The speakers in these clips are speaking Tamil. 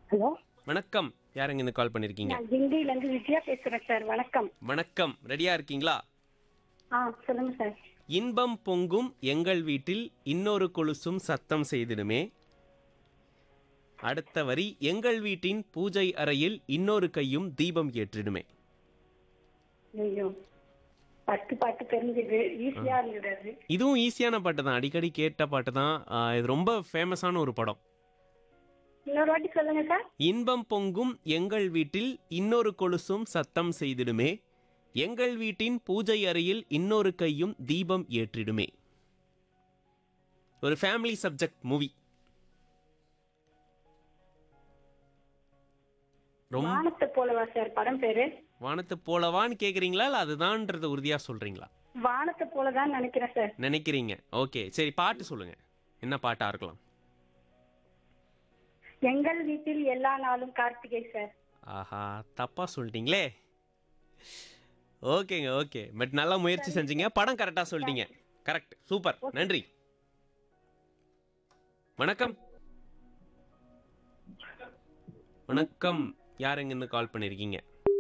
ஹலோ வணக்கம் யாருங்க இந்த கால் பண்ணிருக்கீங்க நான் கிண்டியில இருந்து விஜயா பேசுறேன் சார் வணக்கம் வணக்கம் ரெடியா இருக்கீங்களா ஆ சொல்லுங்க சார் இன்பம் பொங்கும் எங்கள் வீட்டில் இன்னொரு கொலுசும் சத்தம் செய்திடுமே அடுத்த வரி எங்கள் வீட்டின் பூஜை அறையில் இன்னொரு கையும் தீபம் ஏற்றிடுமே ஐயோ ஃபர்ஸ்ட் பாட்டு தெரிஞ்சது ஈஸியா இருந்தது அது இதுவும் ஈஸியான பாட்டு தான் அடிக்கடி கேட்ட பாட்டு தான் ஆஹ் இது ரொம்ப ஃபேமஸான ஒரு படம் இன்னொரு வாட்டி சொல்லுங்க சார் இன்பம் பொங்கும் எங்கள் வீட்டில் இன்னொரு கொலுசும் சத்தம் செய்திடுமே எங்கள் வீட்டின் பூஜை அறையில் இன்னொரு கையும் தீபம் ஏற்றிடுமே ஒரு ஃபேமிலி சப்ஜெக்ட் மூவி ரொம்ப வானத்தை போலவா சார் படம் பேரு வானத்து போலவான்னு கேக்குறீங்களா இல்ல அதுதான்றத உறுதியா சொல்றீங்களா வானத்தை போலதான் நினைக்கிறேன் சார் நினைக்கிறீங்க ஓகே சரி பாட்டு சொல்லுங்க என்ன பாட்டா இருக்கலாம் எங்கள் வீட்டில் எல்லா நாளும் கார்த்திகை சார் ஆஹா தப்பா சொல்லிட்டீங்களே ஓகேங்க ஓகே பட் நல்லா முயற்சி செஞ்சீங்க படம் கரெக்டா சொல்லிட்டீங்க கரெக்ட் சூப்பர் நன்றி வணக்கம் வணக்கம் யார் எங்கிருந்து கால் பண்ணிருக்கீங்க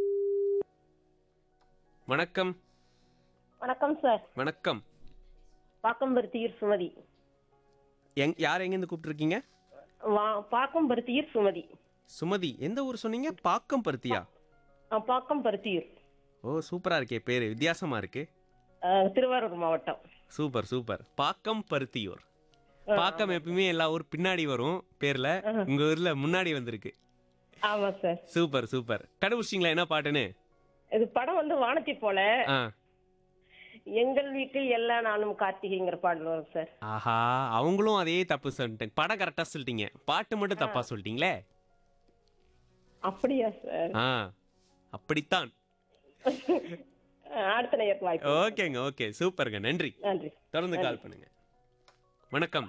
வணக்கம் வணக்கம் சார் வணக்கம் பாக்கம்பருத்தியூர் சுமதி எங் யார் எங்கிருந்து கூப்பிட்டுருக்கீங்க வா பாக்கம்பருத்தியூர் சுமதி சுமதி எந்த ஊர் சொன்னீங்க பாக்கம் பருத்தியா ஆ, பாக்கம்பருத்தியூர் ஓ சூப்பரா இருக்கே பேரு வித்தியாசமா இருக்கு ஆ, திருவாரூர் மாவட்டம் சூப்பர் சூப்பர் பாக்கம் பருத்தியூர் பாக்கம் எப்பயுமே எல்லா ஊர் பின்னாடி வரும் பேர்ல உங்க ஊர்ல முன்னாடி வந்திருக்கு ஆமா சார் சூப்பர் சூப்பர் கண்டுபிடிச்சிங்களா என்ன பாட்டுன்னு இது படம் வந்து வானத்தை போல ஆ எங்கள் வீட்டில் எல்லா நாளும் கார்த்திகைங்கிற பாடல் வரும் சார் ஆஹா அவங்களும் அதே தப்பு சொல்லிட்டேன் படம் கரெக்டா சொல்லிட்டீங்க பாட்டு மட்டும் தப்பா சொல்லிட்டீங்களே அப்படியா சார் ஆ அப்படித்தான் ஆ, அடுத்த நேயர் வாய்ப்பு ஓகேங்க ஓகே சூப்பருங்க நன்றி நன்றி தொடர்ந்து கால் பண்ணுங்க வணக்கம்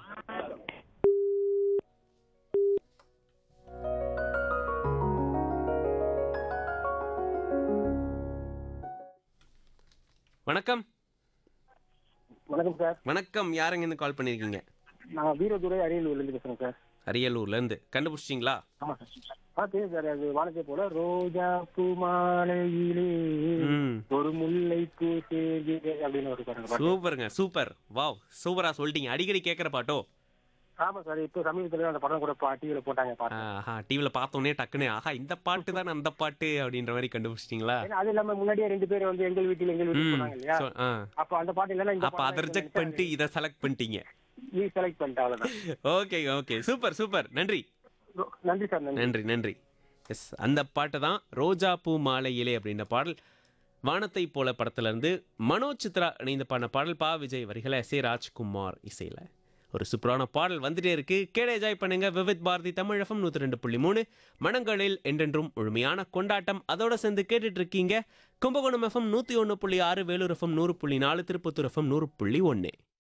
வணக்கம் வணக்கம் சார் வணக்கம் யாருங்க இருந்து கால் பண்ணிருக்கீங்க நான் வீரதுரை அரியலூர்லேருந்து பேசுகிறேன் சார் அரியலூர்ல இருந்து கண்டுபிடிச்சிட்டீங்களா ஆமாம் சார் ஆ தெரியும் சார் அது வானத்தை போல ரோஜா பூ மாலையிலே ம் ஒரு முல்லை பூ சேர்ந்தது அப்படின்னு ஒரு பாருங்க பாட்டு சூப்பருங்க சூப்பர் வாவ் சூப்பரா சொல்லிட்டீங்க அடிக்கடி கேட்குற பாட்டோ ஆமாம் சார் இப்போ சமீபத்தில் அந்த படம் கூட டிவியில் போட்டாங்க பாட்டு ஆஹா டிவியில் பார்த்தோன்னே டக்குன்னு ஆஹா இந்த பாட்டு தான் அந்த பாட்டு அப்படின்ற மாதிரி கண்டுபிடிச்சிட்டிங்களா ஏன்னா அது இல்லாமல் முன்னாடியே ரெண்டு பேர் வந்து எங்கள் வீட்டில் எங்கள் வீட்டில் ம் போனாங்க இல்லையா சொ- ஆ அப்போ அந்த பாட்டு இல்லைன்னா இந்த அப்ப அதை ரிஜெக்ட் பண்ணிட்டு இதை செலக்ட் பண்ணிட்டீங்க நீ செலக்ட் பண்ணிட்ட அவ்வளோதான் ஓகே ஓகே சூப்பர் சூப்பர் நன்றி நன்றி சார் நன்றி நன்றி நன்றி எஸ் அந்த பாட்டு தான் ரோஜா பூ மாலையிலே அப்படின்ற பாடல் வானத்தை போல படத்துல இருந்து மனோஜ் சித்ரா இணைந்து பாடின பாடல் பா விஜய் வரிகளை எஸ் ஏ ராஜ்குமார் இசையில ஒரு சூப்பரான பாடல் வந்துட்டே இருக்கு கேட என்ஜாய் பண்ணுங்க விவித் பாரதி தமிழ் எஃப்எம் நூற்றி ரெண்டு புள்ளி மூணு மனங்களில் என்றென்றும் முழுமையான கொண்டாட்டம் அதோட சேர்ந்து கேட்டுட்டு இருக்கீங்க கும்பகோணம் எஃப்எம் நூற்றி ஒன்று புள்ளி ஆறு வேலூர் எஃப்எம் நூறு புள்ளி நாலு திருப்பத்தூர் எஃப்எம் நூறு புள்ளி ஒன்று